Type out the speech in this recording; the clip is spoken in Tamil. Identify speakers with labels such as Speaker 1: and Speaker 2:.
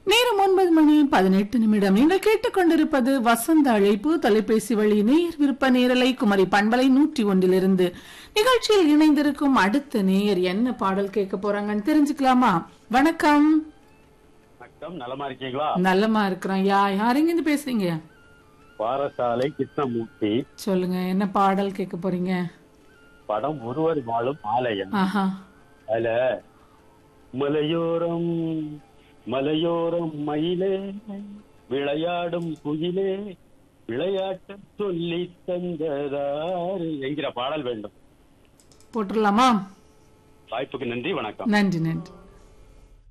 Speaker 1: நேரம் ஒன்பது மணி பதினெட்டு நிமிடம் நீங்கள் கேட்டுக்கொண்டிருப்பது வசந்த அழைப்பு தொலைபேசி வழி நேயர் விருப்ப நேரலை குமரி பண்பலை நூற்றி ஒன்றிலிருந்து நிகழ்ச்சியில் இணைந்திருக்கும் அடுத்த நேயர் என்ன பாடல் கேட்க போறாங்கன்னு தெரிஞ்சுக்கலாமா வணக்கம்
Speaker 2: வணக்கம் நலமா இருக்கீங்களா
Speaker 1: நல்லமா இருக்கிறோம் யா யாருங்க இருந்து பேசுறீங்க
Speaker 2: பாரசாலை கிருஷ்ணமூர்த்தி
Speaker 1: சொல்லுங்க என்ன பாடல் கேட்க போறீங்க
Speaker 2: படம் ஒருவர் வாழும் ஆலயம்
Speaker 1: ஆஹா
Speaker 2: அதுல மலையோரம் மலையோரம் மயிலே விளையாடும் குயிலே விளையாட்டு சொல்லி தந்ததாரு என்கிற பாடல் வேண்டும்
Speaker 1: போட்டுடலாமா
Speaker 2: வாய்ப்புக்கு நன்றி வணக்கம்
Speaker 1: நன்றி நன்றி